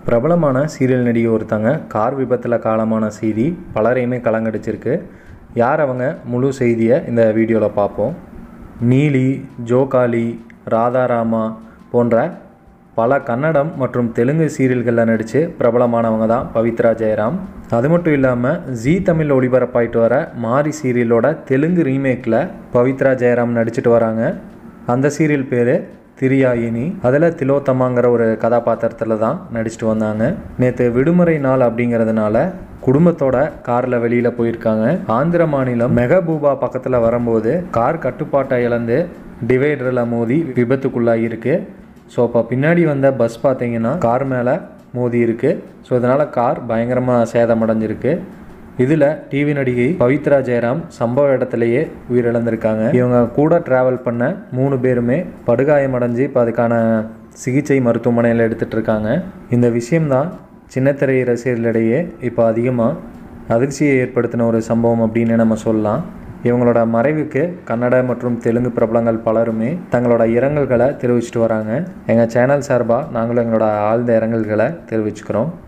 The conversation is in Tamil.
பிரபலமான சீரியல் நடிகை ஒருத்தங்க கார் விபத்தில் காலமான செய்தி பலரையுமே கலங்கடிச்சிருக்கு யார் அவங்க முழு செய்தியை இந்த வீடியோவில் பார்ப்போம் நீலி ஜோகாலி ராதாராமா போன்ற பல கன்னடம் மற்றும் தெலுங்கு சீரியல்களில் நடித்து பிரபலமானவங்க தான் பவித்ரா ஜெயராம் அது மட்டும் இல்லாமல் ஜீ தமிழ் ஒளிபரப்பாயிட்டு வர மாரி சீரியலோட தெலுங்கு ரீமேக்கில் பவித்ரா ஜெயராம் நடிச்சிட்டு வராங்க அந்த சீரியல் பேர் திரியாயினி அதில் திலோத்தமாங்கிற ஒரு கதாபாத்திரத்தில் தான் நடிச்சிட்டு வந்தாங்க நேற்று விடுமுறை நாள் அப்படிங்கிறதுனால குடும்பத்தோட காரில் வெளியில் போயிருக்காங்க ஆந்திர மாநிலம் மெகபூபா பக்கத்தில் வரும்போது கார் கட்டுப்பாட்டை இழந்து டிவைடரில் மோதி விபத்துக்குள்ளாகியிருக்கு ஸோ அப்போ பின்னாடி வந்த பஸ் பார்த்தீங்கன்னா கார் மேலே மோதி இருக்கு ஸோ இதனால் கார் பயங்கரமாக சேதமடைஞ்சிருக்கு இதில் டிவி நடிகை பவித்ரா ஜெயராம் சம்பவ இடத்துலையே உயிரிழந்திருக்காங்க இவங்க கூட டிராவல் பண்ண மூணு பேருமே படுகாயமடைஞ்சு இப்போ அதுக்கான சிகிச்சை மருத்துவமனையில் எடுத்துகிட்டு இருக்காங்க இந்த விஷயம்தான் சின்னத்திரை ரசிகர்களிடையே இப்போ அதிகமாக அதிர்ச்சியை ஏற்படுத்தின ஒரு சம்பவம் அப்படின்னு நம்ம சொல்லலாம் இவங்களோட மறைவுக்கு கன்னட மற்றும் தெலுங்கு பிரபலங்கள் பலருமே தங்களோட இரங்கல்களை தெரிவிச்சிட்டு வராங்க எங்கள் சேனல் சார்பாக நாங்களும் எங்களோட ஆழ்ந்த இரங்கல்களை தெரிவிச்சுக்கிறோம்